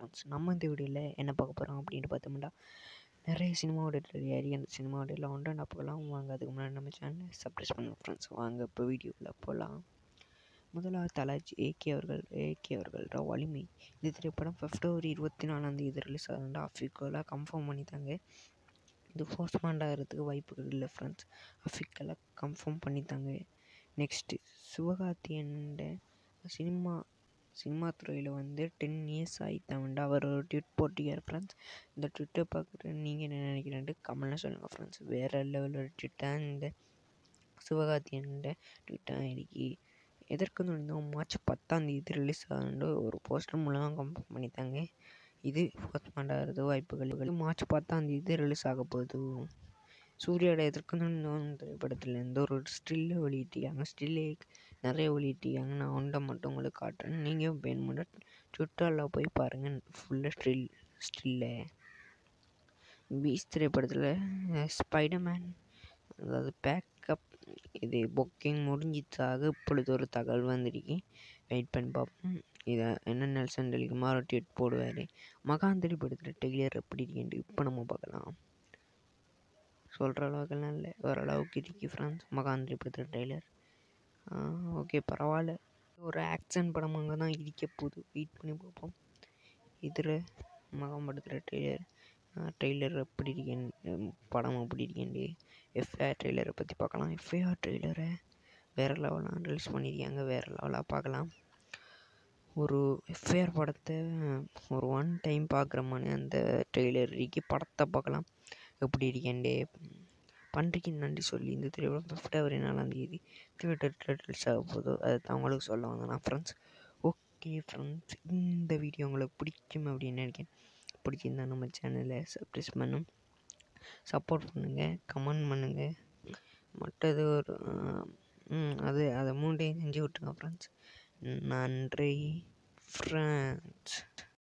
friends நம்ம இந்த வீடியோவில் என்ன பார்க்க போகிறோம் அப்படின்ட்டு பார்த்தோம்னா நிறைய சினிமாவோட ஏறி அந்த சினிமாவோட எல்லாம் ஒன்றா பார்க்கலாம் வாங்க அதுக்கு முன்னாடி நம்ம சேனலை சப்ஸ்கிரைப் பண்ணுங்க ஃப்ரெண்ட்ஸ் வாங்க இப்போ வீடியோவில் போகலாம் முதலாவது தலாஜி ஏகே அவர்கள் ஏகே அவர்களோட வலிமை இந்த திரைப்படம் பிப்ரவரி இருபத்தி நாலாம் தேதி ரிலீஸ் ஆகுது அஃபிகோலாக கன்ஃபார்ம் பண்ணித்தாங்க இது போஸ்ட்மாண்ட் ஆகிறதுக்கு வாய்ப்புகள் இல்லை ஃப்ரெண்ட்ஸ் அஃபிக்கலாக கன்ஃபார்ம் பண்ணித்தாங்க நெக்ஸ்ட்டு சிவகார்த்தியன்ட சினிமா சினிமா துறையில் வந்து டென் இயர்ஸ் ஆகித்தாண்டு அவர் ஒரு ட்விட் போட்டிருக்கார் ஃப்ரெண்ட்ஸ் இந்த ட்விட்டை பார்க்குற நீங்கள் என்ன நினைக்கிறேன்ட்டு கமெண்ட்டில் சொல்லுங்கள் ஃப்ரெண்ட்ஸ் வேறு லெவலில் ட்விட்டாக இந்த சிவகார்த்தியன்ட ட்விட்டாக இருக்கு எதற்கு இருந்தோம் மார்ச் பத்தாம் தேதி ரிலீஸ் ஆகுண்டு ஒரு போஸ்டர் மூலமாக கன்ஃபார்ம் பண்ணித்தாங்க இது போஸ்ட்மாண்ட் ஆகிறது வாய்ப்புகள் மார்ச் பத்தாம் தேதி ரிலீஸ் ஆக போகுது சூர்யாவோட எதற்கு திரைப்படத்தில் இருந்து ஒரு ஸ்டில்லை வெளியிட்டிருக்காங்க ஸ்டில்லே நிறைய வெளியிட்டிருக்காங்க நான் ஒன்றை மட்டும் உங்களுக்கு காட்டுறேன் நீங்கள் வேணுமெண்டா ட்விட்டரில் போய் பாருங்கள் ஃபுல்லாக ஸ்டில் ஸ்டில்லை பீஸ் திரைப்படத்தில் ஸ்பைடர்மேன் அதாவது பேக்கப் இது புக்கிங் முடிஞ்சிச்சாக இப்பொழுது ஒரு தகவல் வந்திருக்கு வெயிட் பண்ணி பார்ப்போம் இதை என்ன நெல்சன் டெலிக்குமார் ட்வீட் போடுவார் மகாந்திரி படத்தில் டெய்லர் எப்படி இருக்குன்ட்டு இப்போ நம்ம பார்க்கலாம் சொல்கிற அளவுக்குலாம் இல்லை ஓரளவுக்கு இருக்கு ஃப்ரெண்ட்ஸ் மகாந்திரி படத்தில் டெய்லர் ஓகே பரவாயில்ல ஒரு ஆக்ஷன் படமாக தான் இருக்க போகுது வெயிட் பண்ணி பார்ப்போம் இதில் மகான் படத்தில் டெய்லர் ட்ரெய்லர் எப்படி இருக்கேன் படம் எப்படி இருக்கேன்ட்டு எஃப்ஐஆர் ட்ரெய்லரை பற்றி பார்க்கலாம் எஃப்ஐஆர் ட்ரெய்லரை வேறு லெவலாக ரிலீஸ் பண்ணியிருக்காங்க வேறு லெவலாக பார்க்கலாம் ஒரு எஃப்ஐஆர் படத்தை ஒரு ஒன் டைம் பார்க்குற மாதிரி அந்த ட்ரெய்லர் இருக்கு படத்தை பார்க்கலாம் எப்படி இருக்கேன்டே பன்றிக்கு நன்றி சொல்லி இந்த திரைப்படம் பிப்ரவரி நாலாம் தேதி தியேட்டரில் ரிலீஸ் ஆக போதோ அதை தான் உங்களுக்கு சொல்ல வந்தேன் ஃப்ரெண்ட்ஸ் ஓகே ஃப்ரெண்ட்ஸ் இந்த வீடியோ உங்களுக்கு பிடிக்கும் அப்படின்னு நினைக்கிறேன் பிடிச்சிருந்தா நம்ம சேனலை சப்ஸ்கிரைப் பண்ணும் சப்போர்ட் பண்ணுங்கள் கமெண்ட் பண்ணுங்கள் மற்றது ஒரு அது அதை மூண்டையும் செஞ்சு விட்டுருங்க ஃப்ரெண்ட்ஸ் நன்றி ஃப்ரெண்ட்ஸ்